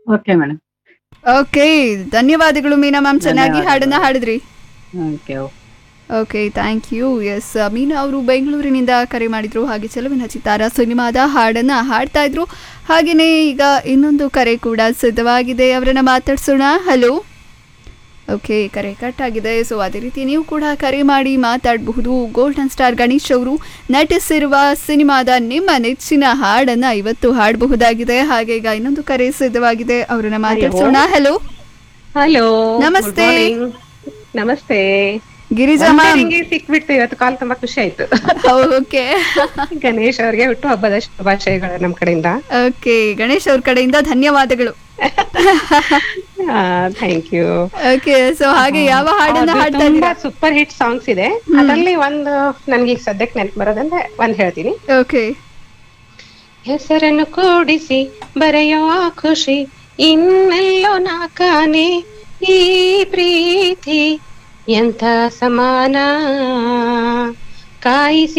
Okay madam okay ಧನ್ಯವಾದಗಳು ಮೀನಾ ma'am ಚೆನ್ನಾಗಿ ಧನ್ಯವಾದಗಳು. ಹಾಡನ್ನ ಹಾಡಿದ್ರಿ okay okay thank you S Meena ಅವರು ಬೆಂಗಳೂರಿನಿಂದ ಕರೆ ಮಾಡಿದ್ರು ಹಾಗೆ ಚೆಲುವಿನ ಚಿತ್ತಾರ ಸಿನಿಮಾದ ಹಾಡನ್ನ ಹಾಡ್ತಾ ಇದ್ರು ಹಾಗೆಯೇ ಈಗ ಇನ್ನೊಂದು ಕರೆ ಕೂಡ ಸಿದ್ಧವಾಗಿದೆ ಅವರನ್ನ ಮಾತಾಡ್ಸೋಣ ಹಲೋ ಓಕೆ ಕರೆ ಕಟ್ ಆಗಿದೆ ಸೊ ಅದೇ ರೀತಿ ನೀವು ಕೂಡ ಕರೆ ಮಾಡಿ ಮಾತಾಡಬಹುದು ಗೋಲ್ಡನ್ ಸ್ಟಾರ್ ಗಣೇಶ್ ಅವರು ನಟಿಸಿರುವ ಸಿನಿಮಾದ ನಿಮ್ಮ ನೆಚ್ಚಿನ ಹಾಡನ್ನ ಇವತ್ತು ಹಾಡಬಹುದಾಗಿದೆ ಹಾಗೆ ಈಗ ಇನ್ನೊಂದು ಕರೆ ಸಿದ್ಧವಾಗಿದೆ ಅವರನ್ನ ಮಾತಾಡ್ಸೋಣ ಹಲೋ ಹಲೋ ನಮಸ್ತೆ. ನಮಸ್ತೆ ಗಿರಿಜಾ ಒಂದೇ ಮ್ಯಾಮ್ ರಿಂಗಿಗೆ ಸಿಕ್ಬಿಡ್ತು ಇವತ್ತು ಕಾಲ್ ತುಂಬಾ ಖುಷಿ ಆಯ್ತು ಓಕೆ ಗಣೇಶ್ ಅವ್ರಿಗೆ ಹುಟ್ಟು ಹಬ್ಬದ ಶುಭಾಶಯಗಳು ನಮ್ ಕಡೆಯಿಂದ ಓಕೆ ಗಣೇಶ್ ಅವ್ರ ಕಡೆಯಿಂದ ಧನ್ಯವಾದಗಳು ಥ್ಯಾಂಕ್ ಯು ಓಕೆ ಸೊ ಹಾಗೆ ಯಾವ ಹಾಡನ್ನ ಹಾಡ್ತಾ ತುಂಬಾ ಇದ್ದೀರಾ ಸೂಪರ್ ಹಿಟ್ ಸಾಂಗ್ಸ್ ಇದೆ ಅದರಲ್ಲಿ ಒಂದು ನನ್ಗೆ ಈಗ ಸದ್ಯಕ್ಕೆ ನೆನಪು ಬರೋದಂದ್ರೆ ಒಂದ್ ಹೇಳ್ತೀನಿ ಓಕೆ ಹೆಸರನ್ನು ಕೂಡಿಸಿ ಬರೆಯುವ ಖುಷಿ ಇನ್ನೆಲ್ಲೋ ನಾ ಕಾಣೆ ಈ ಪ್ರೀತಿ ಎಂಥ ಸಮಾನ ಕಾಯಿಸಿ